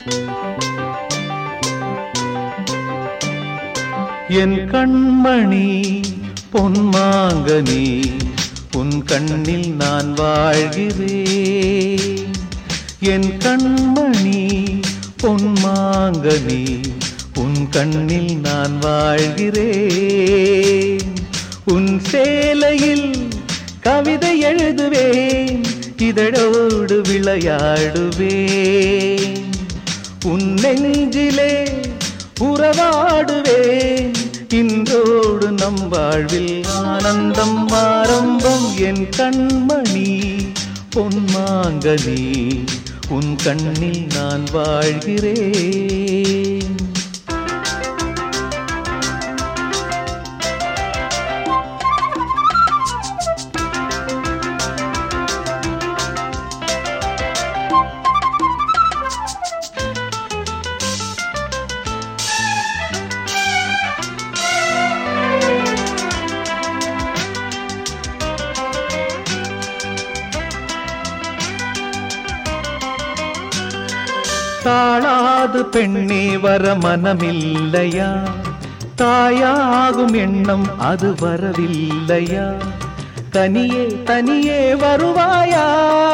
என் கண்மணி பொன்மாங்கனி உன் கண்ணில் நான் வாழ்கிறேன் என் கண்மணி பொன்மாங்கனி உன் கண்ணில் நான் வாழ்கிறேன் உன் சேலையில் கவிதை எழுதுவேன் இதழோடு விளையாடுவேன் உன் நெஞ்சிலே உறவாடுவேன் இன்றோடு நம் வாழ்வில் ஆனந்தம் ஆரம்பம் என் கண்மணி பொன்மாங்கனி உன் கண்ணில் நான் வாழ்கிறேன் தாழாது பெண்ணே வர மனமில்லையா தாயாகும் எண்ணம் அது வரவில்லையா தனியே தனியே வருவாயா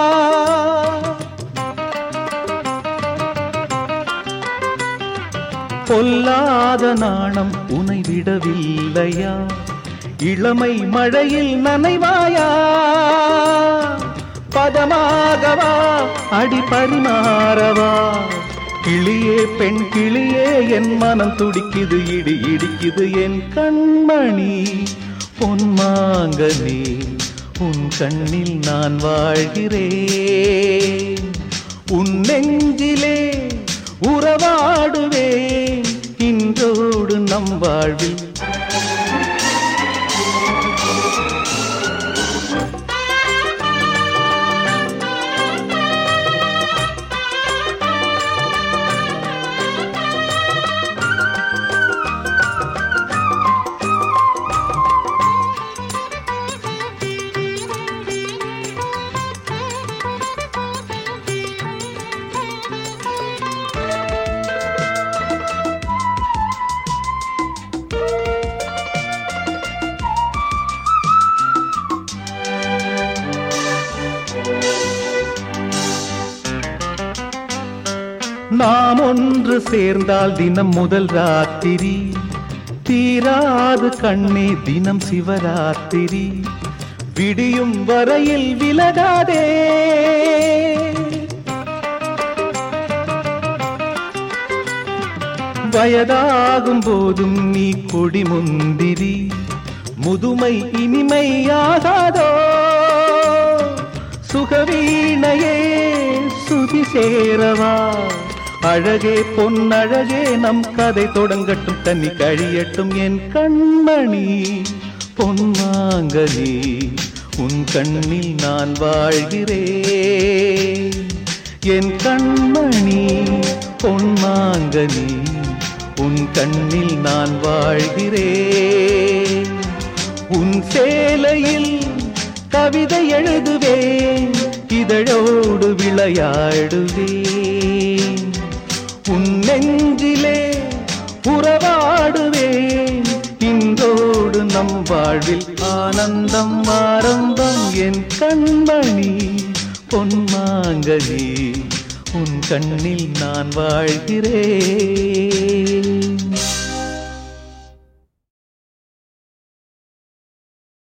பொல்லாத நாணம் உனை விடவில்லையா இளமை மழையில் நனைவாயா பதமாகவா அடி பரிமாறவா கிளியே பெண் கிளியே என் மனம் துடிக்குது இடி இடிக்குது என் கண்மணி பொன்மாங்கனி உன் கண்ணில் நான் வாழ்கிறேன் உன் நெஞ்சிலே உறவாடுவேன் இன்றோடு நம் வாழ்வில் நாம் ஒன்று சேர்ந்தால் தினம் முதல் ராத்திரி தீராது கண்ணே தினம் சிவராத்திரி விடியும் வரையில் விலகாதே வயதாகும் போதும் நீ கொடி முந்திரி முதுமை இனிமையாகாதோ சுகவீணையே சுதி சேரவா அழகே பொன்னழகே நம் கதை தொடங்கட்டும் தண்ணி கழியட்டும் என் கண்மணி பொன்மாங்கனி உன் கண்ணில் நான் வாழ்கிறேன் என் கண்மணி பொன்மாங்கனி உன் கண்ணில் நான் வாழ்கிறேன் உன் சேலையில் கவிதை எழுதுவேன் இதழோடு விளையாடுவேன் உன் நெஞ்சிலே உறவாடுவேன் இன்றோடு நம் வாழ்வில் ஆனந்தம் ஆரம்பம் என் கண்மணி பொன்மாங்கனி உன் கண்ணில் நான் வாழ்கிறேன்